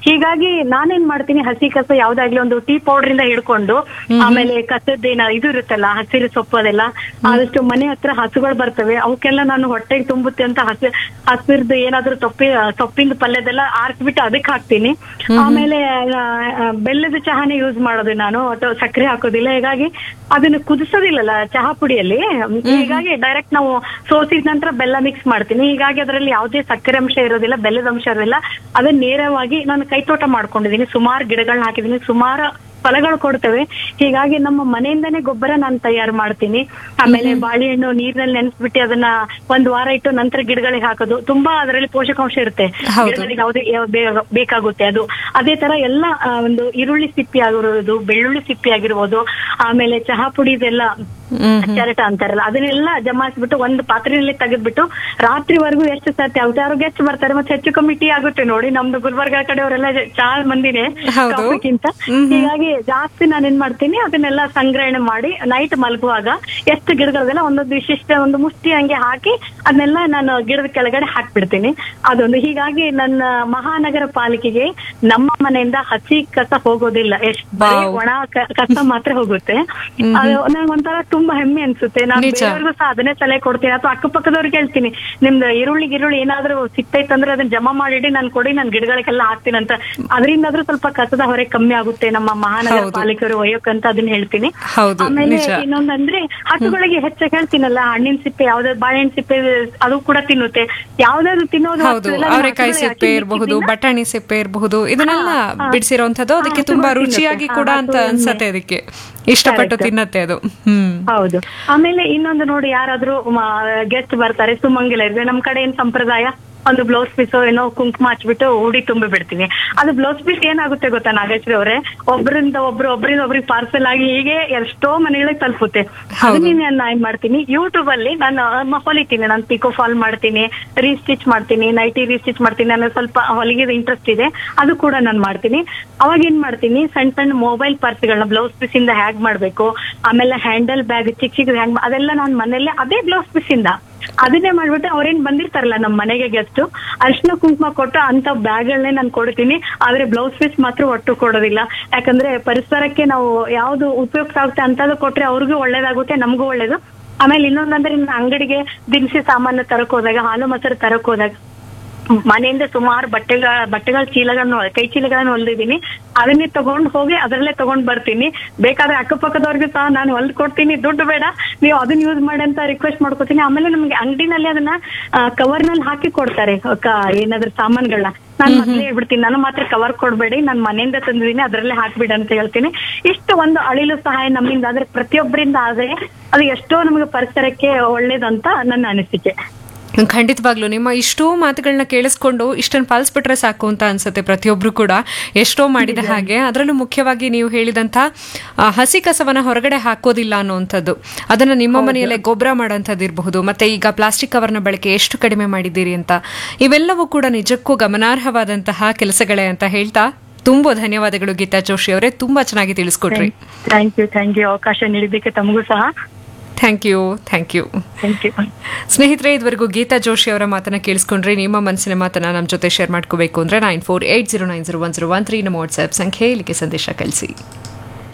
ಹೀಗಾಗಿ ನಾನೇನ್ ಮಾಡ್ತೀನಿ ಹಸಿ ಕಸ ಯಾವ್ದಾಗ್ಲಿ ಒಂದು ಟೀ ಪೌಡರ್ ಇಂದ ಹಿಡ್ಕೊಂಡು ಆಮೇಲೆ ಕಸದ್ದೇನ ಇದು ಇರುತ್ತಲ್ಲ ಹಸಿರು ಸೊಪ್ಪು ಅದೆಲ್ಲ ಆದಷ್ಟು ಮನೆ ಹತ್ರ ಹಸುಗಳು ಬರ್ತವೆ ಅವಕ್ಕೆಲ್ಲ ನಾನು ಹೊಟ್ಟೆಗೆ ತುಂಬುತ್ತೆ ಅಂತ ಹಸಿ ಹಸಿರ್ದು ಏನಾದ್ರೂ ತೊಪ್ಪಿ ಸೊಪ್ಪಿಂದ ಪಲ್ಯದೆಲ್ಲ ಆರ್ಸ್ಬಿಟ್ಟು ಅದಕ್ಕೆ ಹಾಕ್ತೀನಿ ಆಮೇಲೆ ಆ, ಆ, ಬೆಲ್ಲದ ಚಹಾನೇ ಯೂಸ್ ಮಾಡೋದು ನಾನು ಅಥವಾ ಸಕ್ಕರೆ ಹಾಕೋದಿಲ್ಲ ಹೀಗಾಗಿ ಅದನ್ನ ಕುದಿಸೋದಿಲ್ಲಲ್ಲ ಚಹಾ ಪುಡಿಯಲ್ಲಿ ಹೀಗಾಗಿ ಡೈರೆಕ್ಟ್ ನಾವು ಸೋಸಿದ ನಂತರ ಬೆಲ್ಲ ಮಿಕ್ಸ್ ಮಾಡ್ತೀನಿ ಹೀಗಾಗಿ ಅದರಲ್ಲಿ ಯಾವುದೇ ಸಕ್ಕರೆ ಅಂಶ ಇರೋದಿಲ್ಲ ಬೆಲ್ಲದ ಅಂಶ ಇರೋದಿಲ್ಲ ಅದನ್ನ ನೇರವಾಗಿ ನಾನು ಕೈತೋಟ ಮಾಡ್ಕೊಂಡಿದೀನಿ ಸುಮಾರು ಗಿಡಗಳನ್ನ ಹಾಕಿದೀನಿ ಸುಮಾರು ಫಲಗಳು ಕೊಡ್ತವೆ ಹೀಗಾಗಿ ನಮ್ಮ ಮನೆಯಿಂದನೇ ಗೊಬ್ಬರ ನಾನು ತಯಾರು ಮಾಡ್ತೀನಿ ಆಮೇಲೆ ಬಾಳೆಹಣ್ಣು ನೀರಿನಲ್ಲಿ ನೆನೆಸ್ಬಿಟ್ಟು ಅದನ್ನ ಒಂದ್ ವಾರ ಇಟ್ಟು ನಂತರ ಗಿಡಗಳಿಗೆ ಹಾಕೋದು ತುಂಬಾ ಅದರಲ್ಲಿ ಪೋಷಕಾಂಶ ಇರುತ್ತೆ ಹೌದು. ಗಿಡಗಳಿಗೆ ಯಾವುದೇ ಯಾವ- ಬೇ- ಬೇಕಾಗುತ್ತೆ ಅದು ಅದೇ ತರ ಎಲ್ಲ ಆ, ಒಂದು ಈರುಳ್ಳಿ ಸಿಪ್ಪಿ ಆಗಿರೋದು ಬೆಳ್ಳುಳ್ಳಿ ಸಿಪ್ಪಿ ಆಗಿರ್ಬೋದು ಆಮೇಲೆ ಚಹಾ ಪುಡಿ ಇದೆಲ್ಲ ಹ್ಮ್ ಚರಟ ಅಂತಾರಲ್ಲ ಅದನ್ನೆಲ್ಲ ಜಮಾಯಿಸ್ಬಿಟ್ಟು ಒಂದು ಪಾತ್ರೆಯಲ್ಲಿ ತೆಗೆದ್ಬಿಟ್ಟು ರಾತ್ರಿವರೆಗೂ ಎಷ್ಟು ಸರ್ತಿ ಯಾವ್ದಾರು ಗೆಸ್ಟ್ ಬರ್ತಾರೆ ಮತ್ತೆ ಹೆಚ್ಚು ಕಮ್ಮಿ ಟೀ ಆಗುತ್ತೆ ನೋಡಿ ನಮ್ದು ಗುಲ್ಬರ್ಗ ಕಡೆಯವರೆಲ್ಲ ಚಹಾ ಮಂದಿನೇ ಹೌದು. ಕಾಫಿಗಿಂತ ಹೀಗಾಗಿ ಜಾಸ್ತಿ ನಾನು ಏನ್ ಮಾಡ್ತೀನಿ ಅದನ್ನೆಲ್ಲ ಸಂಗ್ರಹಣೆ ಮಾಡಿ ನೈಟ್ ಮಲಗುವಾಗ ಎಷ್ಟು ಗಿಡಗಳಿಗೆಲ್ಲ ಒಂದೊಂದು ವಿಶಿಷ್ಟ ಒಂದು ಮುಷ್ಟಿ ಹಂಗೆ ಹಾಕಿ ಅದನ್ನೆಲ್ಲ ನಾನು ಗಿಡದ ಕೆಳಗಡೆ ಹಾಕ್ಬಿಡ್ತೀನಿ ಅದೊಂದು ಹೀಗಾಗಿ ನನ್ನ ಮಹಾನಗರ ಪಾಲಿಕೆಗೆ ನಮ್ಮ ಮನೆಯಿಂದ ಹಸಿ ಕಸ ಹೋಗೋದಿಲ್ಲ ಎಷ್ಟು ಬರೀ Wow. ಒಣ ಕ- ಕಸ ಮಾತ್ರ ಹೋಗುತ್ತೆ ಅದು ನಂಗೆ ಒಂಥರ ತುಂಬಾ ಹೆಮ್ಮೆ ಅನ್ಸುತ್ತೆ ನಾನು ನಿಜ. ಬೇರೆಯವ್ರಿಗೂ ಸಹ ಅದನ್ನೇ ಸಲಹೆ ಕೊಡ್ತೀನಿ ಅಥವಾ ಅಕ್ಕಪಕ್ಕದವ್ರಿಗೆ ಹೇಳ್ತೀನಿ ನಿಮ್ದು ಈರುಳ್ಳಿ ಗಿರುಳ್ಳಿ ಏನಾದ್ರೂ ಸಿಕ್ತೈತಂದ್ರೆ ಅದನ್ನ ಜಮಾ ಮಾಡಿಡಿ ನಾನು ಕೊಡಿ ನಾನು ಗಿಡಗಳಿಗೆಲ್ಲ ಹಾಕ್ತೀನಿ ಅಂತ ಅದರಿಂದಾದ್ರೂ ಸ್ವಲ್ಪ ಕಸದ ಹೊರೆ ಕಮ್ಮಿ ಆಗುತ್ತೆ ನಮ್ಮ ಮಹಾನಗರ ಹೌದು. ಪಾಲಿಕೆಯವರು ಒಯ್ಯೋಕ್ಕಂತ ಅದನ್ನ ಹೇಳ್ತೀನಿ ಹೌದು, ಆಮೇಲೆ ನಿಜ. ಇನ್ನೊಂದಂದ್ರೆ ಹಸುಗಳಿಗೆ ಹೆಚ್ಚಾಗಿ ಹೇಳ್ತೀನಲ್ಲ ಹಣ್ಣಿನ ಸಿಪ್ಪೆ ಯಾವ್ದಾದ್ರು ಬಾಳೆಹಣ್ಣು ಸಿಪ್ಪೆ ಅದು ಕೂಡ ತಿನ್ನುತ್ತೆ ಯಾವ್ದಾದ್ರು ತಿನ್ನೋದು ಹೌದು ವಸ್ತು ಎಲ್ಲ ನಮ್ಮ ಅವರೆಕಾಯಿ ಹಸುಗಳಿಗೆ ಸಿಪ್ಪೆ ಹಾಕಿ ಇರಬಹುದು ಮಿಕ್ಕಿದ್ದನ್ನ ಬಟಾಣಿ ಸಿಪ್ಪೆ ಇರಬಹುದು ಇದನ್ನೆಲ್ಲ ಹಾ. ಬಿಡಿಸಿರೋಂಥದ್ದು ಅದಕ್ಕೆ ಹಾ, ತುಂಬಾ ತುಂಬಾ ರುಚಿಯಾಗಿ ತಿನ್ನುತ್ತೆ. ಕೂಡ ಹಾ, ಅಂತ ಅದು ಅನ್ಸತ್ತೆ ಅದಕ್ಕೆ ಇಷ್ಟಪಟ್ಟು Correct. ತಿನ್ನತ್ತೆ ಅದು ಹ್ಮ್ ಹೌದು ಆಮೇಲೆ ಇನ್ನೊಂದು ನೋಡಿ ಯಾರಾದ್ರೂ ಗೆಸ್ಟ್ ಬರ್ತಾರೆ ಸುಮಂಗಲ ಇದ್ರೆ ನಮ್ ಕಡೆ ಏನ್ ಸಂಪ್ರದಾಯ ಒಂದು ಬ್ಲೌಸ್ ಪೀಸ್ ಏನೋ ಕುಂಕುಮ ಹಚ್ಬಿಟ್ಟು ಉಡಿ ತುಂಬಿ ಬಿಡ್ತೀನಿ ಅದು ಬ್ಲೌಸ್ ಪೀಸ್ ಏನಾಗುತ್ತೆ ಗೊತ್ತಾ ನಾಗೇಶ್ವರಿ ಅವರೇ ಒಬ್ಬರಿಂದ ಒಬ್ರು ಒಬ್ರಿಂದ ಒಬ್ರಿಗೆ ಪಾರ್ಸಲ್ ಆಗಿ ಹೀಗೆ ಎಷ್ಟೋ ಮನೆಗಳಿಗೆ ತಲುಪುತ್ತೆ ಹೌದು. ಅದನ್ನ ನಾನು ಏನ್ ಮಾಡ್ತೀನಿ ಯೂಟ್ಯೂಬ್ ಅಲ್ಲಿ ನಾನು ಮ- ಹೊಲಿತೀನಿ ನಾನು ಪಿಕೋ ಫಾಲ್ ಮಾಡ್ತೀನಿ ರೀಸ್ಟಿಚ್ ಮಾಡ್ತೀನಿ ನೈಟಿ ರೀಸ್ಟಿಚ್ ಮಾಡ್ತೀನಿ ನಾನು ಸ್ವಲ್ಪ ಹೊಲಿಗೆ ಇಂಟ್ರೆಸ್ಟ್ ಇದೆ ಅದು ಕೂಡ ನಾನು ಮಾಡ್ತೀನಿ ಅವಾಗ ಏನ್ ಮಾಡ್ತೀನಿ ಸಣ್ಣ ಸಣ್ಣ ಮೊಬೈಲ್ ಪರ್ಸ್ಗಳನ್ನ ಬ್ಲೌಸ್ ಪೀಸ್ ಇಂದ ಹ್ಯಾಗ್ ಮಾಡ್ಬೇಕು ಆಮೇಲೆ ಹ್ಯಾಂಡಲ್ ಬ್ಯಾಗ್ ಚಿಕ್ಕ ಚಿಕ್ಕ ಹ್ಯಾಂಗ್ ಅದೆಲ್ಲ ನಾನು ಮನೇಲೆ ಅದೇ ಬ್ಲೌಸ್ ಪೀಸ್ ಇಂದ ಅದನ್ನೇ ಮಾಡ್ಬಿಟ್ಟು ಅವ್ರೇನ್ ಬಂದಿರ್ತಾರಲ್ಲ ನಮ್ಮ ಮನೆಗೆ ಗೆಸ್ಟ್ ಅರ್ಶಿನ ಕುಂಕುಮ ಕೊಟ್ಟು ಅಂತ ಬ್ಯಾಗ್ಗಳನ್ನೇ ನಾನು ಕೊಡ್ತೀನಿ ಆದ್ರೆ ಬ್ಲೌಸ್ ಪೀಸ್ ಮಾತ್ರ ಒಟ್ಟು ಕೊಡೋದಿಲ್ಲ ಯಾಕಂದ್ರೆ ಪರಿಸರಕ್ಕೆ ನಾವು ಯಾವ್ದು ಉಪಯುಕ್ತ ಆಗುತ್ತೆ ಅಂತದ್ದು ಕೊಟ್ರೆ ಅವ್ರಿಗೂ ಒಳ್ಳೇದಾಗುತ್ತೆ ನಮಗೂ ಒಳ್ಳೇದು ಆಮೇಲೆ ಇನ್ನೊಂದಂದ್ರೆ ಇನ್ನು ಅಂಗಡಿಗೆ ದಿನಸಿ ಸಾಮಾನು ತರಕ್ ಹೋದಾಗ ಹಾಲು ಮೊಸರು ತರಕ್ ಹೋದಾಗ ಮನೆಯಿಂದ ಸುಮಾರು ಬಟ್ಟೆಗಳ ಬಟ್ಟೆಗಳ ಚೀಲಗಳನ್ನು ಕೈ ಚೀಲಗಳನ್ನು ಹೊಲ್ದಿದ್ದೀನಿ ಅದನ್ನೇ ತಗೊಂಡ್ ಹೋಗಿ ಅದರಲ್ಲೇ ತಗೊಂಡ್ ಬರ್ತೀನಿ ಬೇಕಾದ್ರೆ ಅಕ್ಕಪಕ್ಕದವ್ರಿಗೆ ಸಹ ನಾನು ಹೊಲ್ದ್ ಕೊಡ್ತೀನಿ ದುಡ್ಡು ಬೇಡ ನೀವು ಅದನ್ನ ಯೂಸ್ ಮಾಡಿ ಅಂತ ರಿಕ್ವೆಸ್ಟ್ ಮಾಡ್ಕೊತೀನಿ ಆಮೇಲೆ ನಮ್ಗೆ ಅಂಗಡಿನಲ್ಲಿ ಅದನ್ನ ಕವರ್ ನಲ್ಲಿ ಹಾಕಿ ಕೊಡ್ತಾರೆ ಕ- ಏನಾದ್ರು ಸಾಮಾನುಗಳನ್ನ ನಾನು ಮೊದ್ಲೇ ಹೇಳ್ಬಿಡ್ತೀನಿ ನಾನು ಮಾತ್ರ ಕವರ್ ಕೊಡ್ಬೇಡಿ ನಾನು ಮನೆಯಿಂದ ತಂದಿದ್ದೀನಿ ಅದರಲ್ಲೇ ಹಾಕ್ಬಿಡಿ ಅಂತ ಹೇಳ್ತೀನಿ ಇಷ್ಟು ಒಂದು ಅಳಿಲು ಸಹಾಯ ನಮ್ಮಿಂದ ಆದ್ರೆ ಪ್ರತಿಯೊಬ್ಬರಿಂದ ಆದ್ರೆ ಅದು ಎಷ್ಟೋ ನಮಗೆ ಪರಿಸರಕ್ಕೆ ಒಳ್ಳೇದಂತ ನನ್ನ ಅನಿಸಿಕೆ ಖಂಡಿತವಾಗ್ಲು ನಿಮ್ಮ ಇಷ್ಟೋ ಮಾತುಗಳನ್ನ ಕೇಳಿಸ್ಕೊಂಡು ಇಷ್ಟನ್ನು ಪಾಲಿಸ್ಬಿಟ್ರೆ ಸಾಕು ಅಂತ ಅನ್ಸುತ್ತೆ ಪ್ರತಿಯೊಬ್ರು ಕೂಡ ಎಷ್ಟೋ ಮಾಡಿದ ಹಾಗೆ ಅದರಲ್ಲೂ ಮುಖ್ಯವಾಗಿ ನೀವು ಹೇಳಿದಂಥ ಆ, ಹಸಿ ಕಸವನ್ನ ಹೊರಗಡೆ ಹಾಕೋದಿಲ್ಲ ಅನ್ನುವಂಥದ್ದು ಅದನ್ನ ನಿಮ್ಮ ಮನೆಯಲ್ಲೇ ಗೊಬ್ಬರ ಮಾಡೋಂಥದ್ದು ಇರಬಹುದು ಮತ್ತೆ ಈಗ ಪ್ಲಾಸ್ಟಿಕ್ ಕವರ್ನ ಬಳಕೆ ಎಷ್ಟು ಕಡಿಮೆ ಮಾಡಿದ್ದೀರಿ ಅಂತ ಇವೆಲ್ಲವೂ ಕೂಡ ನಿಜಕ್ಕೂ ಗಮನಾರ್ಹವಾದಂತಹ ಕೆಲಸಗಳೇ ಅಂತ ಹೇಳ್ತಾ ತುಂಬಾ ಧನ್ಯವಾದಗಳು ಗೀತಾ ಜೋಶಿ ಅವರೇ ತುಂಬಾ ಚೆನ್ನಾಗಿ ತಿಳಿಸ್ಕೊಟ್ರಿ ಥ್ಯಾಂಕ್ ಯು ಥ್ಯಾಂಕ್ ಯು ಅವಕಾಶ ನೀಡಿದ್ದಕ್ಕೆ ತಮಗೂ ಸಹ thank you thank you thank you ಸ್ನೇಹಿತರೆ ಇದುವರೆಗೂ ಗೀತಾ ಜೋಶಿ ಅವರ ಮಾತನ್ನ ಕೇಳಿಸ್ಕೊಂಡ್ರೆ ನಿಮ್ಮ ಮನಸ್ಸಿನ ಮಾತನ್ನ ನಮ್ಮ ಜೊತೆ ಶೇರ್ ಮಾಡ್ಕೋಬೇಕು ಅಂದ್ರೆ nine four eight zero nine zero one zero one three ನಮ್ಮ ವಾಟ್ಸ್ಆಪ್ ಸಂಖ್ಯೆ ಇಲ್ಲಿಗೆ ಸಂದೇಶ ಕಳಿಸಿ